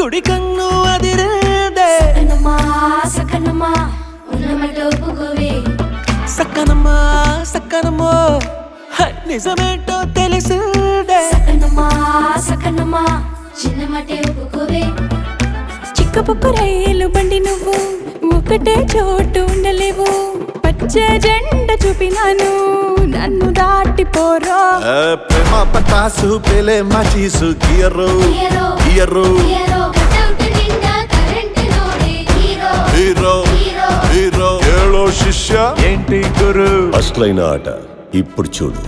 కుడి కన్ను అదిరేదే సకనమా సకనమా ఉన్నమాట ఒప్పుకోవే సక్కనమ్మా సక్కనమ్మో హై, నిజమేంటో తెలిసిందే సకనమా సకనమా చిన్నమాటే ఒప్పుకోవే చిక్కపుక్కు రైలు బండి నువ్వు ఒకటే చోటు ఉండలేవు పచ్చ జెండ చూపినాను నన్ను దాటిపోరో ఏ ప్రేమ పటాసు పేలే మాచీసు gear hero gear hero cutout నిండా కరెంట్ నోడే హీరో హీరో హీరో హీరో ఏళో శిష్య ఏంటి గురు అసలైన ఆట ఇప్పుడు చూడు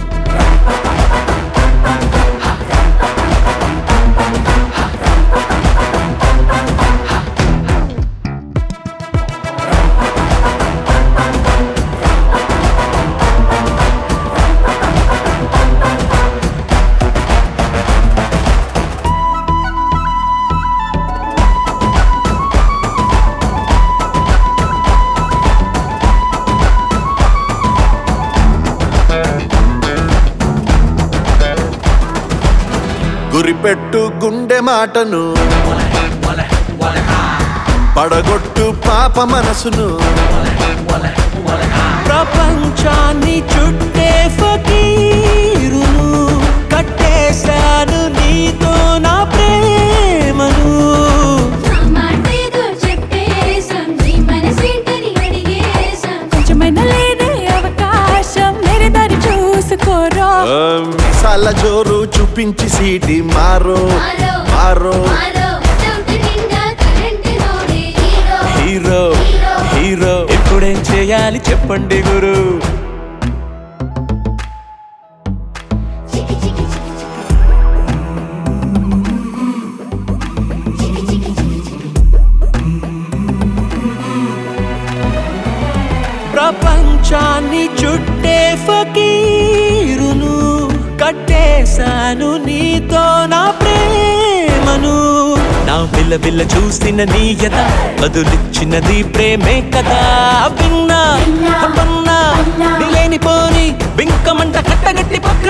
గురిపెట్టు గుండె మాటను పడగొట్టు పాప మనసును ప్రపంచాన్ని చుట్టే ఫకీరును కట్టేశాను నీతో నా ప్రేమను నా మాటేదో చెప్పేశాం నీ మనసేంటని అడిగేశాం కొంచెమైన లేదే అవకాశం వేరే దారి చూసుకోరో ఆ, మిసాల జోరు చూపించి సీటి మారో మారో మారో మారో కటౌట్ నిండా కరెంట్ నోడే హీరో హీరో హీరో ఇప్పుడేం చేయాలి చెప్పండి గురు చికి చికి చికి చికి చికి చికి చికి చికి ప్రపంచాన్ని చుట్టే ఫకీరును కట్టేశాను నీతో నా ప్రేమను నా బిల్ల బిల్ల చూసిన నీయత బదులిచ్చినది ప్రేమే కదా విన్నా పన్నా నిలేని పోని బింకమంట కట్టగట్టి పక్క